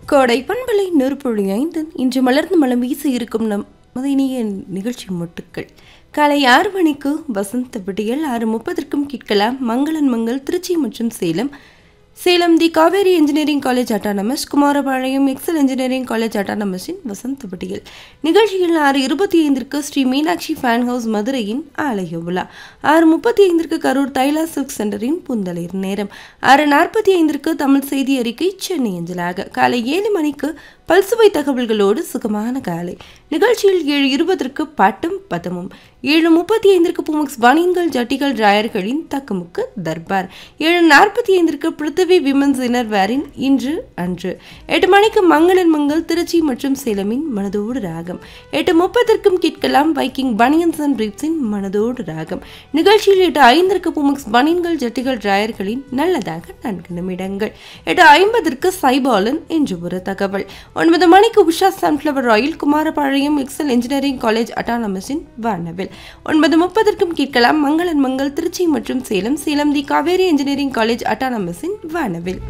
கோடை பண்பலை நெருப்பொழி ஐந்து இன்று மலர்ந்து மலம் வீச இருக்கும் நம் மதினிய நிகழ்ச்சி மொட்டுக்கள் காலை ஆறு மணிக்கு வசந்த விடியல் ஆறு முப்பதற்கும் கேட்கலாம் மங்களன் மங்கள் திருச்சி மற்றும் Salem Salem the Kaveri engineering college autonomous Kumarapalayam Excel engineering college அட்டானமஸின் வசந்த விடியல் நிகழ்ச்சியில் ஆறு இருபத்தி ஐந்திற்கு ஸ்ரீ மீனாட்சி ஃபேன் ஹவுஸ் மதுரையின் ஆலய விழா ஆறு முப்பத்தி ஐந்திற்கு கரூர் தைலா சில்க் சென்டரின் புந்தளிர் நேரம் ஆறு நாற்பத்தி ஐந்திற்கு தமிழ் செய்தி அறிக்கை சென்னை அஞ்சலாக காலை ஏழு மணிக்கு பல்சுவை தகவல்களோடு சுகமான காலை நிகழ்ச்சியில் ஏழு இருபதற்கு பாட்டும் பதமும் ஏழு முப்பத்தி ஐந்திற்கு புமக்ஸ் பனியன்கள் ஜட்டிகள் ராயர்களின் தக்கமுக்கு தர்பார் ஏழு நாற்பத்தி ஐந்திற்கு பிருத்திவி விமன்ஸ் இன்னர்வேரின் இன்று அன்று எட்டு மணிக்கு மங்களன் மங்கள் திருச்சி மற்றும் சேலமின் மனதோடு ராகம் எட்டு முப்பதற்கும் கேட்கலாம் வைக்கிங் பனியன்ஸ் அண்ட் பிரீப்ஸின் மனதோடு ராகம் நிகழ்ச்சியில் எட்டு ஐந்திற்கு புமக்ஸ் பனியன்கள் ஜட்டிகள் ராயர்களின் நல்லதாக நான்கு நிமிடங்கள் எட்டு ஐம்பதற்கு சைபாலன் என்று ஒரு தகவல் ஒன்பது மணிக்கு Usha sunflower oil Kumarapalayam Excel engineering college அட்டானமஸின் வானவில் ஒன்பது முப்பதற்கும் கேட்கலாம் மங்களன் மங்கள் திருச்சி மற்றும் Salem Salem the Kaveri engineering college அட்டானமஸின் வானவில்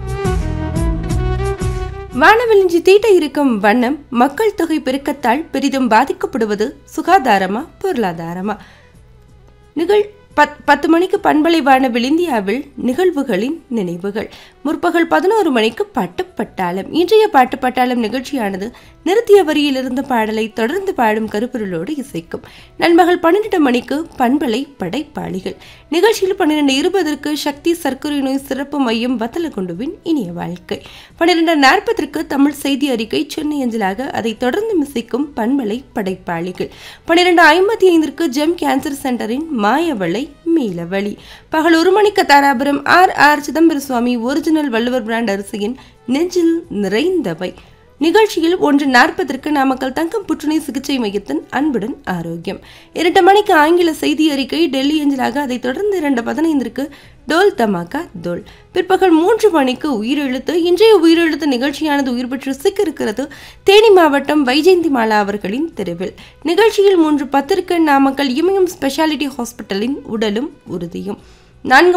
வானவில் இன்று தீட்ட இருக்கும் வண்ணம் மக்கள் தொகை பெருக்கத்தால் பெரிதும் பாதிக்கப்படுவது சுகாதாரமா பொருளாதாரமா நிகழ் பத் பத்து மணிக்கு பண்பலை வானவில் இந்தியாவில் நிகழ்வுகளின் நினைவுகள் முற்பகல் பதினோரு மணிக்கு பாட்டு பட்டாளம் இன்றைய பாட்டு பட்டாளம் நிகழ்ச்சியானது நிறுத்திய வரியிலிருந்து பாடலை தொடர்ந்து பாடும் கருப்பொருளோடு இசைக்கும் நண்பகல் பன்னிரண்டு மணிக்கு பண்பலை படைப்பாளிகள் நிகழ்ச்சியில் பன்னிரெண்டு இருபதற்கு சக்தி சர்க்கரை நோய் சிறப்பு மையம் வத்தலகுண்டுவின் இனிய வாழ்க்கை பன்னிரெண்டு நாற்பதற்கு தமிழ் செய்தி அறிக்கை சென்னை அஞ்சலாக அதை தொடர்ந்து மிசிக்கும் பண்பலை படைப்பாளிகள் பன்னிரெண்டு ஐம்பத்தி ஐந்திற்கு ஜெம் கேன்சர் சென்டரின் மாயவளை மீளவழி பகல் ஒரு மணிக்கு Dharapuram R R Chidambara Swamy original Valluvar brand அரிசியின் நெஞ்சில் நிறைந்தவை நிகழ்ச்சியில் ஒன்று நாற்பதற்கு நாமக்கல் தங்கம் புற்றுநோய் சிகிச்சை மையத்தின் அன்புடன் ஆரோக்கியம் இரண்டு மணிக்கு ஆங்கில செய்தி அறிக்கை டெல்லி அஞ்சலாக அதைத் தொடர்ந்து இரண்டு பதினைந்திற்கு டோல் தமாக்கா தோல் பிற்பகல் மூன்று மணிக்கு உயிரெழுத்து இன்றைய உயிரெழுத்து நிகழ்ச்சியானது உயிர் பெற்று சிக்க இருக்கிறது தேனி மாவட்டம் வைஜெயந்தி மாலா அவர்களின் தெருவில் நிகழ்ச்சியில் மூன்று பத்திற்கு நாமக்கல் இமயம் ஸ்பெஷாலிட்டி ஹாஸ்பிட்டலின் உடலும் உறுதியும் நான்கு